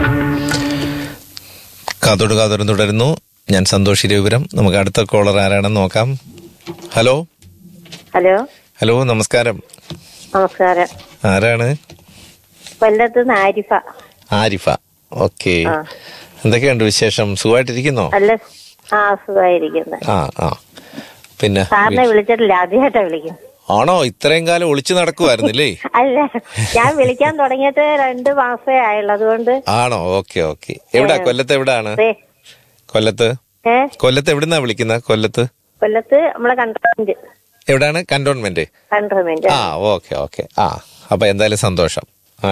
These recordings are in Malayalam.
കാത്തോട് കാതോരം തുടരുന്നു ഞാൻ സന്തോഷ് രവിപുരം നമുക്ക് അടുത്ത കോളർ ആരാണെന്ന് നോക്കാം ഹലോ ഹലോ ഹലോ നമസ്കാരം നമസ്കാരം ആരാണ് കൊല്ലത്ത് നിന്ന് ആരിഫ ആരിഫ ഓക്കെ ആ. എന്തൊക്കെയുണ്ട് വിശേഷം സുഖമായിട്ടിരിക്കുന്നോ നല്ല ആ സുഖമായിരിക്കുന്നത് ആ ആ പിന്നെ സാറിനെ വിളിച്ചിട്ടില്ല ആദ്യമായിട്ടാ വിളിക്കുന്നത് ആണോ ഇത്രയും കാലം ഒളിച്ചു നടക്കുമായിരുന്നില്ലേ അല്ല ഞാൻ വിളിക്കാൻ തുടങ്ങിയിട്ട് രണ്ട് മാസമേ ആയുള്ളൂ അതുകൊണ്ട് ആണോ ഓക്കെ ഓക്കെ എവിടാ കൊല്ലത്ത് എവിടാണ് ദേ, കൊല്ലത്ത് ഏ കൊല്ലത്ത് എവിടുന്നാ വിളിക്കുന്ന കൊല്ലത്ത് കൊല്ലത്ത് നമ്മളെ കണ്ടോൺമെന്റ് എവിടാണ് കന്റോൺമെന്റ് കണ്ടോൺമെന്റ് ആ ഓക്കെ ഓക്കെ ആ അപ്പൊ എന്തായാലും സന്തോഷം ആ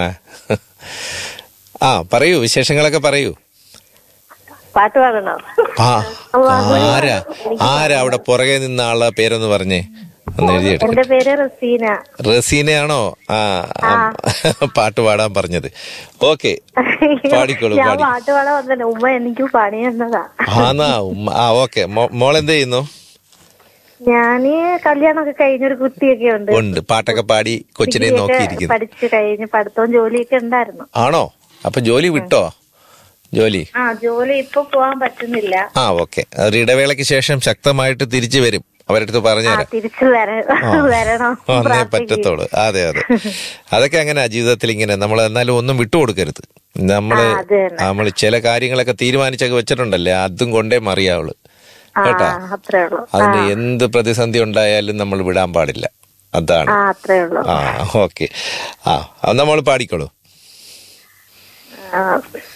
ആ പറയൂ വിശേഷങ്ങളൊക്കെ പറയൂ പാട്ട് പാടണോ ആ ആരാ ആരാ അവിടെ പുറകെ നിന്ന ആളുടെ പേരൊന്ന് പറഞ്ഞേ ഒന്ന് എഴുതിയെടുക്ക എന്റെ പേര് റസീന റസീനയാണോ ആ ആ, പാട്ട് പാടാൻ പറഞ്ഞത് ഓക്കെ പാടിക്കോളൂ ഞാൻ പാടി പാട്ട് പാടാൻ വന്നില്ല ഉമ്മ എനിക്ക് പണി തന്നതാ ആന്നാ ഉമ്മ ആ ഓക്കെ മോൾ എന്ത് ചെയ്യുന്നു ഞാന് കല്യാണമൊക്കെ കഴിഞ്ഞൊരു കുട്ടിയൊക്കെ ഉണ്ട് ഉണ്ട് പാട്ടൊക്കെ പാടി കൊച്ചിനെ ഡിഗ്രിയൊക്കെ നോക്കിയിരിക്കുന്നു പഠിച്ചു കഴിഞ്ഞ് പഠിത്തവും ജോലിയൊക്കെ ഉണ്ടായിരുന്നു ആണോ അപ്പൊ ജോലി വിട്ടോ ജോലി ആ ജോലി ഇപ്പൊ പോവാൻ പറ്റുന്നില്ല ആ ഓക്കെ ഒരു ഇടവേളയ്ക്ക് ശേഷം ശക്തമായിട്ട് തിരിച്ചു വരും അവരുടെ അടുത്ത് ആ പറഞ്ഞുതരാം തിരിച്ചു വര വരണം ഒന്നേ പ്രാർത്ഥിക്കും. പറ്റത്തുള്ളൂ അതെ അതെ അതൊക്കെ അങ്ങനെ ജീവിതത്തിൽ ഇങ്ങനെ നമ്മൾ എന്നാലും ഒന്നും വിട്ടുകൊടുക്കരുത് നമ്മള് ആ, അത് തന്നെ. നമ്മൾ ചില കാര്യങ്ങളൊക്കെ തീരുമാനിച്ചൊക്കെ വെച്ചിട്ടുണ്ടല്ലേ അതും കൊണ്ടേ മറിയാവുള്ളു ആ കേട്ടാ അത്രേ ഉള്ളൂ അതിന് എന്ത് പ്രതിസന്ധി ഉണ്ടായാലും നമ്മൾ വിടാൻ പാടില്ല അതാണ് ആ അത്രേ ഉള്ളൂ ആ ഓക്കെ ആ അത് നമ്മൾ പാടിക്കോളൂ ആ